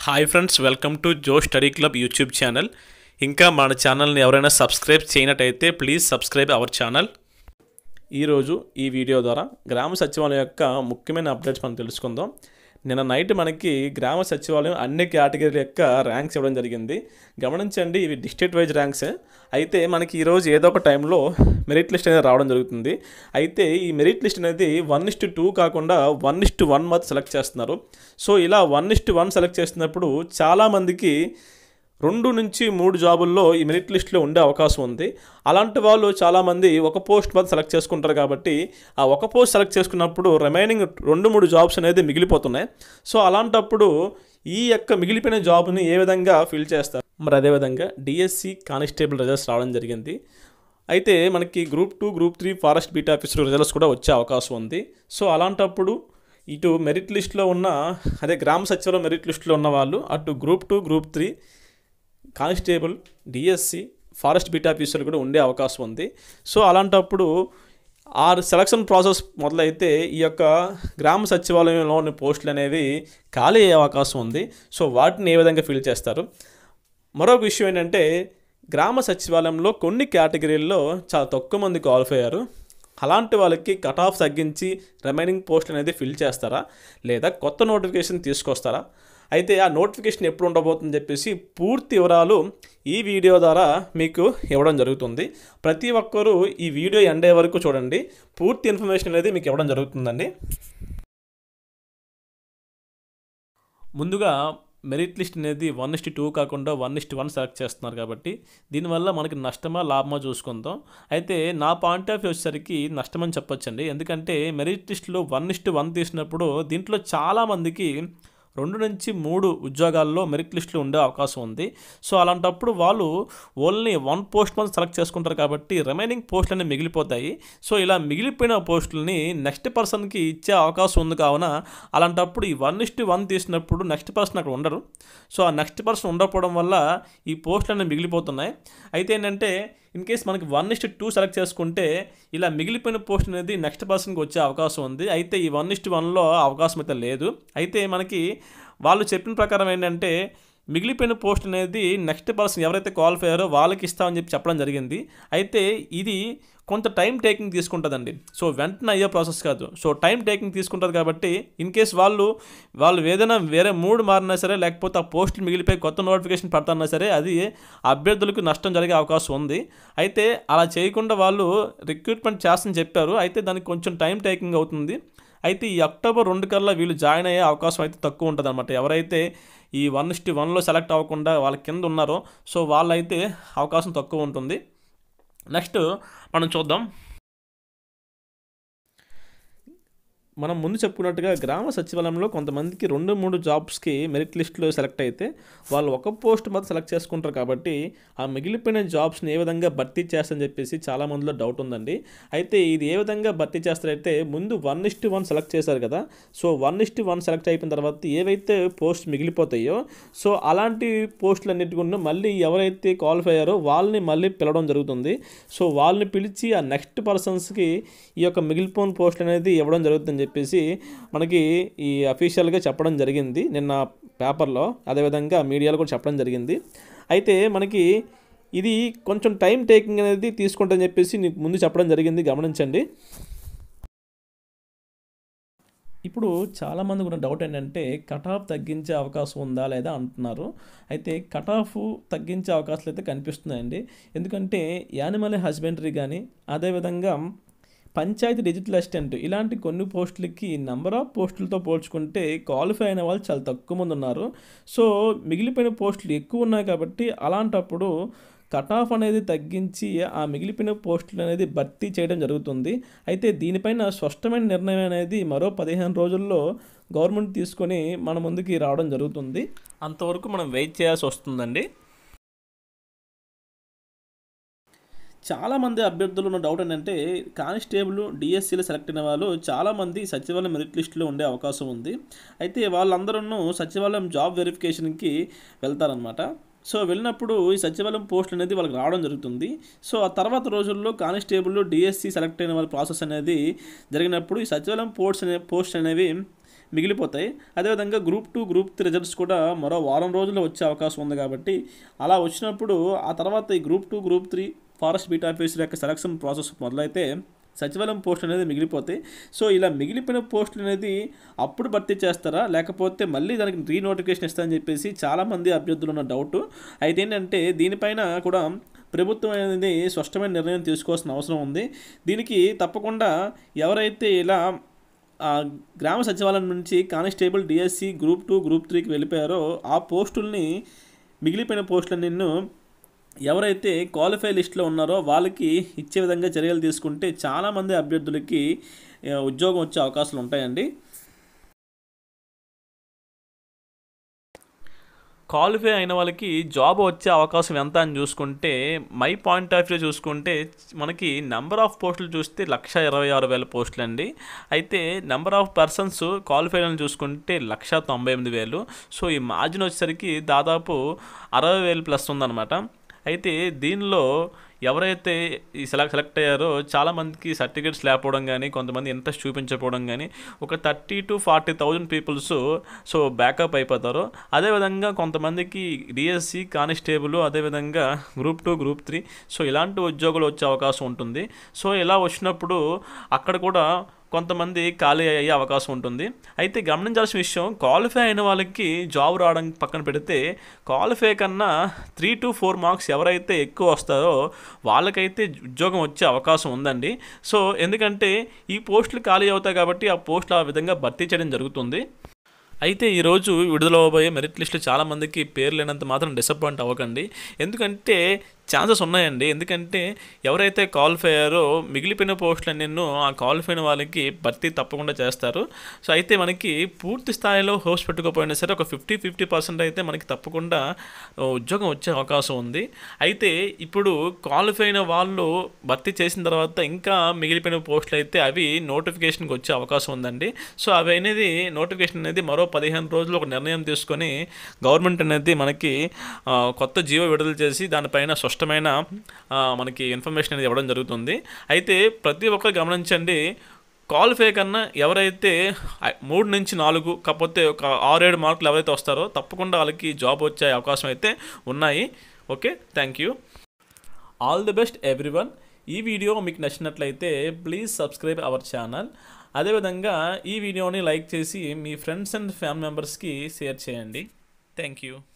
hi friends welcome to Jo study club YouTube channel ఇంకా మన ఛానల్ని ఎవరైనా సబ్స్క్రైబ్ చేయనట్టయితే ప్లీజ్ సబ్స్క్రైబ్ అవర్ ఛానల్ ఈరోజు ఈ వీడియో ద్వారా గ్రామ సచివాలయం యొక్క ముఖ్యమైన అప్డేట్స్ మనం తెలుసుకుందాం నిన్న నైట్ మనకి గ్రామ సచివాలయం అన్ని కేటగిరీల యొక్క ర్యాంక్స్ ఇవ్వడం జరిగింది గమనించండి ఇవి డిస్ట్రిక్ట్ వైజ్ ర్యాంక్స్ అయితే మనకి ఈరోజు ఏదో ఒక టైంలో మెరిట్ లిస్ట్ అనేది రావడం జరుగుతుంది అయితే ఈ మెరిట్ లిస్ట్ అనేది వన్ ఇస్ట్ టూ కాకుండా వన్ ఇస్ట్ వన్ మాత్రం సెలెక్ట్ చేస్తున్నారు సో ఇలా వన్ ఇస్ట్ వన్ సెలెక్ట్ చేస్తున్నప్పుడు చాలామందికి రెండు నుంచి మూడు జాబుల్లో ఈ మెరిట్ లిస్ట్లో ఉండే అవకాశం ఉంది అలాంటి వాళ్ళు చాలామంది ఒక పోస్ట్ మాత్రం సెలెక్ట్ చేసుకుంటారు కాబట్టి ఆ ఒక పోస్ట్ సెలెక్ట్ చేసుకున్నప్పుడు రిమైనింగ్ రెండు మూడు జాబ్స్ అనేది మిగిలిపోతున్నాయి సో అలాంటప్పుడు ఈ యొక్క మిగిలిపోయిన జాబ్ని ఏ విధంగా ఫిల్ చేస్తారు మరి అదేవిధంగా డిఎస్సి కానిస్టేబుల్ రిజల్ట్స్ రావడం జరిగింది అయితే మనకి group two group three forest beat officer results కూడా వచ్చే అవకాశం ఉంది సో అలాంటప్పుడు ఇటు మెరిట్ లిస్ట్లో ఉన్న అదే గ్రామ సచివాలయం మెరిట్ లిస్ట్లో ఉన్న వాళ్ళు అటు group two group three constable DSC forest beat ఆఫీసర్లు కూడా ఉండే అవకాశం ఉంది సో అలాంటప్పుడు ఆ సెలక్షన్ ప్రాసెస్ మొదలైతే ఈ యొక్క గ్రామ సచివాలయంలోని పోస్టులు అనేవి ఖాళీ అయ్యే అవకాశం ఉంది సో వాటిని ఏ విధంగా ఫిల్ చేస్తారు మరొక విషయం ఏంటంటే గ్రామ సచివాలయంలో కొన్ని కేటగిరీల్లో చాలా తక్కువ మంది క్వాలిఫై అయ్యారు అలాంటి వాళ్ళకి కట్ ఆఫ్ తగ్గించి రిమైనింగ్ పోస్ట్ అనేది ఫిల్ చేస్తారా లేదా కొత్త నోటిఫికేషన్ తీసుకొస్తారా అయితే ఆ నోటిఫికేషన్ ఎప్పుడు ఉండబోతుందని చెప్పేసి పూర్తి వివరాలు ఈ వీడియో ద్వారా మీకు ఇవ్వడం జరుగుతుంది ప్రతి ఒక్కరూ ఈ వీడియో ఎండ్ అయ్యే వరకు చూడండి పూర్తి ఇన్ఫర్మేషన్ అనేది మీకు ఇవ్వడం జరుగుతుందండి ముందుగా మెరిట్ లిస్ట్ అనేది వన్ ఇస్ట్ టూ కాకుండా వన్ ఇస్ట్ వన్ సెలెక్ట్ చేస్తున్నారు కాబట్టి దీనివల్ల మనకి నష్టమా లాభమా చూసుకుందాం అయితే నా పాయింట్ ఆఫ్ వ్యూ వచ్చేసరికి నష్టమని చెప్పొచ్చండి ఎందుకంటే మెరిట్ లిస్ట్లో వన్ ఇస్ట్ వన్ తీసినప్పుడు దీంట్లో చాలామందికి రెండు నుంచి మూడు ఉద్యోగాల్లో మెరిట్ లిస్టులు ఉండే అవకాశం ఉంది సో అలాంటప్పుడు వాళ్ళు ఓన్లీ వన్ పోస్ట్ మనం సెలెక్ట్ చేసుకుంటారు కాబట్టి రిమైనింగ్ పోస్టులు అనేవి మిగిలిపోతాయి సో ఇలా మిగిలిపోయిన పోస్టులని నెక్స్ట్ పర్సన్కి ఇచ్చే అవకాశం ఉంది కావున అలాంటప్పుడు ఈ వన్ ఇస్ట్ వన్ తీసినప్పుడు నెక్స్ట్ పర్సన్ అక్కడ ఉండరు సో ఆ నెక్స్ట్ పర్సన్ ఉండకపోవడం వల్ల ఈ పోస్టులు అనేవి మిగిలిపోతున్నాయి అయితే ఏంటంటే ఇన్ కేస్ మనకి వన్ ఇస్ట్ టూ సెలెక్ట్ చేసుకుంటే ఇలా మిగిలిపోయిన పోస్ట్ అనేది నెక్స్ట్ పర్సన్కి వచ్చే అవకాశం ఉంది అయితే ఈ వన్ ఇస్ట్ వన్లో అవకాశం అయితే లేదు అయితే మనకి వాళ్ళు చెప్పిన ప్రకారం ఏంటంటే మిగిలిపోయిన పోస్ట్ అనేది నెక్స్ట్ పర్సన్ ఎవరైతే క్వాలిఫై అయ్యారో వాళ్ళకి ఇస్తామని చెప్పి చెప్పడం జరిగింది అయితే ఇది కొంత టైం టేకింగ్ తీసుకుంటుందండి సో వెంటనే అయ్యే ప్రాసెస్ కాదు సో టైం టేకింగ్ తీసుకుంటుంది కాబట్టి ఇన్ కేస్ వాళ్ళు వాళ్ళు ఏదైనా వేరే మూడు మారినా సరే లేకపోతే ఆ పోస్టులు మిగిలిపోయి కొత్త నోటిఫికేషన్ పడుతున్నా సరే అది అభ్యర్థులకు నష్టం జరిగే అవకాశం ఉంది అయితే అలా చేయకుండా వాళ్ళు రిక్రూట్మెంట్ చేస్తని చెప్పారు అయితే దానికి కొంచెం టైం టేకింగ్ అవుతుంది అయితే ఈ అక్టోబర్ రెండు కల్లా వీళ్ళు జాయిన్ అయ్యే అవకాశం అయితే తక్కువ ఉంటుంది అనమాట ఎవరైతే ఈ వన్ ఇస్టి వన్లో సెలెక్ట్ అవ్వకుండా వాళ్ళ కింద ఉన్నారో సో వాళ్ళైతే అవకాశం తక్కువ ఉంటుంది నెక్స్ట్ మనం చూద్దాం మనం ముందు చెప్పుకున్నట్టుగా గ్రామ సచివాలయంలో కొంతమందికి రెండు మూడు జాబ్స్కి మెరిట్ లిస్ట్లో సెలెక్ట్ అయితే వాళ్ళు ఒక పోస్ట్ మాత్రం సెలెక్ట్ చేసుకుంటారు కాబట్టి ఆ మిగిలిపోయిన జాబ్స్ని ఏ విధంగా భర్తీ చేస్తారని చెప్పేసి చాలా మందిలో డౌట్ ఉందండి అయితే ఇది ఏ విధంగా భర్తీ చేస్తారైతే ముందు వన్ ఇస్ట్ వన్ సెలెక్ట్ చేశారు కదా so one is to one select అయిపోయిన తర్వాత ఏవైతే పోస్ట్ మిగిలిపోతాయో సో అలాంటి పోస్టులు అన్నిటికీ మళ్ళీ ఎవరైతే క్వాలిఫై అయ్యారో వాళ్ళని మళ్ళీ పిలవడం జరుగుతుంది సో వాళ్ళని పిలిచి ఆ నెక్స్ట్ పర్సన్స్కి ఈ యొక్క మిగిలిపోయిన పోస్ట్ అనేది ఇవ్వడం జరుగుతుందని చెప్పేసి మనకి ఈ అఫీషియల్గా చెప్పడం జరిగింది నిన్న పేపర్లో అదేవిధంగా మీడియాలో కూడా చెప్పడం జరిగింది అయితే మనకి ఇది కొంచెం టైం టేకింగ్ అనేది తీసుకుంటని చెప్పేసి నీకు ముందు చెప్పడం జరిగింది గమనించండి ఇప్పుడు చాలామందికి ఉన్న డౌట్ ఏంటంటే కట్ ఆఫ్ తగ్గించే అవకాశం ఉందా లేదా అంటున్నారు అయితే కట్ ఆఫ్ తగ్గించే అవకాశాలు అయితే కనిపిస్తున్నాయండి ఎందుకంటే యానిమల్ హస్బెండరీ కానీ అదేవిధంగా పంచాయతీ డిజిటల్ అసిస్టెంట్ ఇలాంటి కొన్ని పోస్టులకి నెంబర్ ఆఫ్ పోస్టులతో పోల్చుకుంటే క్వాలిఫై అయిన వాళ్ళు చాలా తక్కువ మంది ఉన్నారు సో మిగిలిపోయిన పోస్టులు ఎక్కువ ఉన్నాయి కాబట్టి అలాంటప్పుడు కట్ ఆఫ్ అనేది తగ్గించి ఆ మిగిలిపోయిన పోస్టులు అనేది భర్తీ చేయడం జరుగుతుంది అయితే దీనిపైన స్పష్టమైన నిర్ణయం అనేది మరో పదిహేను రోజుల్లో గవర్నమెంట్ తీసుకొని మన ముందుకి రావడం జరుగుతుంది అంతవరకు మనం వెయిట్ చేయాల్సి వస్తుందండి చాలామంది అభ్యర్థులు ఉన్న డౌట్ ఏంటంటే కానిస్టేబుల్ డిఎస్సీలో సెలెక్ట్ అయిన వాళ్ళు చాలామంది సచివాలయం మెరిట్ లిస్టులో ఉండే అవకాశం ఉంది అయితే వాళ్ళందరూ సచివాలయం జాబ్ వెరిఫికేషన్కి వెళ్తారనమాట సో వెళ్ళినప్పుడు ఈ సచివాలయం పోస్ట్ అనేది వాళ్ళకి రావడం జరుగుతుంది సో ఆ తర్వాత రోజుల్లో కానిస్టేబుల్ డిఎస్సి సెలెక్ట్ అయిన వాళ్ళ ప్రాసెస్ అనేది జరిగినప్పుడు ఈ సచివాలయం పోస్ట్ అనే పోస్ట్ అనేవి మిగిలిపోతాయి అదేవిధంగా group two group three results కూడా మరో వారం రోజుల్లో వచ్చే అవకాశం ఉంది కాబట్టి అలా వచ్చినప్పుడు ఆ తర్వాత ఈ group two group three forest beat officer యొక్క సెలక్షన్ ప్రాసెస్ మొదలైతే సచివాలయం పోస్టులు అనేది మిగిలిపోతాయి సో ఇలా మిగిలిపోయిన పోస్టులు అనేది అప్పుడు భర్తీ చేస్తారా లేకపోతే మళ్ళీ దానికి రీ నోటిఫికేషన్ ఇస్తారని చెప్పేసి చాలామంది అభ్యర్థులు ఉన్న డౌట్ అయితే ఏంటంటే దీనిపైన కూడా ప్రభుత్వం అనేది స్పష్టమైన నిర్ణయం తీసుకోవాల్సిన అవసరం ఉంది దీనికి తప్పకుండా ఎవరైతే ఇలా ఆ గ్రామ సచివాలయం నుంచి constable DSC group two group త్రీకి వెళ్ళిపోయారో ఆ పోస్టుల్ని మిగిలిపోయిన పోస్టులన్నీ ఎవరైతే క్వాలిఫై లిస్ట్లో ఉన్నారో వాళ్ళకి ఇచ్చే విధంగా చర్యలు తీసుకుంటే చాలామంది అభ్యర్థులకి ఆ, ఉద్యోగం వచ్చే అవకాశాలు ఉంటాయండి క్వాలిఫై అయిన వాళ్ళకి జాబ్ వచ్చే అవకాశం ఎంత అని చూసుకుంటే మై పాయింట్ ఆఫ్ వ్యూ చూసుకుంటే మనకి నెంబర్ ఆఫ్ పోస్టులు చూస్తే లక్ష ఇరవై ఆరు వేల పోస్టులు అండి అయితే నెంబర్ ఆఫ్ పర్సన్స్ క్వాలిఫై అని చూసుకుంటే లక్ష తొంభై ఎనిమిది వేలు సో ఈ మార్జిన్ వచ్చేసరికి దాదాపు అరవై వేలు ప్లస్ ఉందన్నమాట అయితే దీనిలో ఎవరైతే ఈ సెలెక్ట్ సెలెక్ట్ అయ్యారో చాలామందికి సర్టిఫికేట్స్ లేకపోవడం కానీ కొంతమంది ఇంట్రెస్ట్ చూపించకపోవడం కానీ ఒక thirty to forty thousand peoples so backup అయిపోతారు అదేవిధంగా కొంతమందికి డిఎస్సి కానిస్టేబుల్ అదేవిధంగా group two group three so ఇలాంటి ఉద్యోగులు వచ్చే అవకాశం ఉంటుంది సో ఇలా వచ్చినప్పుడు అక్కడ కూడా కొంతమంది ఖాళీ అయ్యే అవకాశం ఉంటుంది అయితే గమనించాల్సిన విషయం క్వాలిఫై అయిన వాళ్ళకి జాబ్ రావడం పక్కన పెడితే క్వాలిఫై కన్నా త్రీ టు ఫోర్ మార్క్స్ ఎవరైతే ఎక్కువ వస్తారో వాళ్ళకైతే ఉద్యోగం వచ్చే అవకాశం ఉందండి సో ఎందుకంటే ఈ పోస్టులు ఖాళీ అవుతాయి కాబట్టి ఆ పోస్టులు ఆ విధంగా భర్తీ చేయడం జరుగుతుంది అయితే ఈరోజు విడుదల అవబోయే మెరిట్ లిస్టులు చాలామందికి పేరు లేనంత మాత్రం డిసప్పాయింట్ అవ్వకండి ఎందుకంటే ఛాన్సెస్ ఉన్నాయండి ఎందుకంటే ఎవరైతే క్వాలిఫై అయ్యారో మిగిలిపోయిన పోస్టులు నిన్ను ఆ క్వాలిఫై అయిన వాళ్ళకి భర్తీ తప్పకుండా చేస్తారు సో అయితే మనకి పూర్తి స్థాయిలో హోస్ట్ పెట్టుకోపోయినా సరే ఒక ఫిఫ్టీ ఫిఫ్టీ పర్సెంట్ అయితే మనకి తప్పకుండా ఆ, ఉద్యోగం వచ్చే అవకాశం ఉంది అయితే ఇప్పుడు క్వాలిఫై అయిన వాళ్ళు భర్తీ చేసిన తర్వాత ఇంకా మిగిలిపోయిన పోస్టులు అయితే అవి నోటిఫికేషన్కి వచ్చే అవకాశం ఉందండి సో అవి అనేది నోటిఫికేషన్ అనేది మరో పదిహేను రోజులు ఒక నిర్ణయం తీసుకొని గవర్నమెంట్ అనేది మనకి ఆ, కొత్త జీవో విడుదల చేసి దానిపైన స్పష్టమైన ఆ, మనకి ఇన్ఫర్మేషన్ అనేది ఇవ్వడం జరుగుతుంది అయితే ప్రతి ఒక్కరు గమనించండి క్వాలిఫై కన్నా ఎవరైతే ఐ- మూడు నుంచి నాలుగు కాకపోతే ఒక ఆరేడు మార్కులు ఎవరైతే వస్తారో తప్పకుండా వాళ్ళకి జాబ్ వచ్చే అవకాశం అయితే ఉన్నాయి okay thank you all the best everyone ఈ వీడియో మీకు నచ్చినట్లయితే ప్లీజ్ సబ్స్క్రైబ్ అవర్ ఛానల్ అదేవిధంగా ఈ వీడియోని లైక్ చేసి మీ ఫ్రెండ్స్ అండ్ ఫ్యామిలీ మెంబర్స్కి షేర్ చేయండి థ్యాంక్ యూ